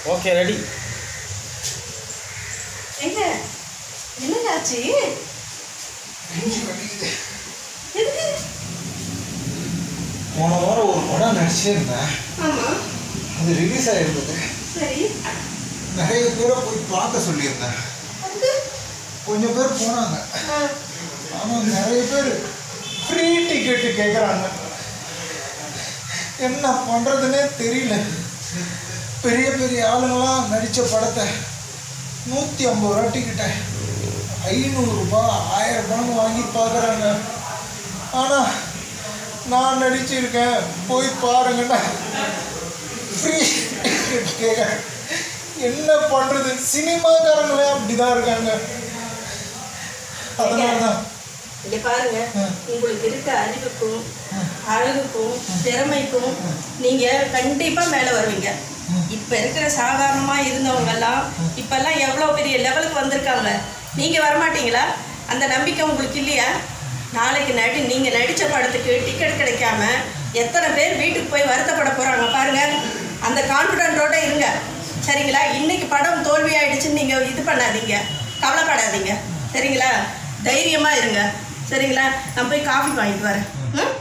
okay ready எங்க என்னங்க ஆச்சு எதுக்கு போன வாரம் ஒரு படம் நடிச்சிருந்தேன் ஆமா அது ரிலீஸ் ஆகிருந்தது சரி நிறைய பேரை போய் பார்க்க சொல்லியிருந்தேன் அதுக்கு கொஞ்சம் பேர் போனாங்க ஆ, ஆனால் நிறைய பேர் ஃப்ரீ டிக்கெட்டு கேட்குறாங்க என்ன பண்ணுறதுனே தெரியல பெரிய பெரிய ஆளுங்களாம் நடித்த படத்தை நூற்றி ஐம்பது ரூபா டிக்கெட்டை ஐநூறுரூபா ஆயிரம் ரூபான்னு வாங்கி பார்க்குறாங்க ஆனால் நான் நடிச்சிருக்கேன் போய் பாருங்கன்னா ஃப்ரீ டிக்கெட் கேட்குறேன் என்ன பண்ணுறது சினிமாக்காரங்களே அப்படி தான் இருக்காங்க அதனால தான் இங்க பாருங்க உங்களுக்கு இருக்க அறிவுக்கும் அழகுக்கும் திறமைக்கும் நீங்க கண்டிப்பா மேல வருவீங்க இப்ப இருக்கிற சாதாரணமா இருந்தவங்க எல்லாம் இப்பெல்லாம் எவ்வளவு பெரிய லெவலுக்கு வந்திருக்காங்க நீங்க வரமாட்டீங்களா அந்த நம்பிக்கை உங்களுக்கு இல்லையா நாளைக்கு நடி நீங்க நடிச்ச படத்துக்கு டிக்கெட் கிடைக்காம எத்தனை பேர் வீட்டுக்கு போய் வருத்தப்பட போறாங்க பாருங்க அந்த கான்ஃபிடென்ட்டோட இருங்க சரிங்களா இன்னைக்கு படம் தோல்வி ஆயிடுச்சுன்னு நீங்க இது பண்ணாதீங்க கவலைப்படாதீங்க சரிங்களா தைரியமா இருங்க சரிங்களா நான் போய் காஃபி வாங்கிட்டு வரேன் ம்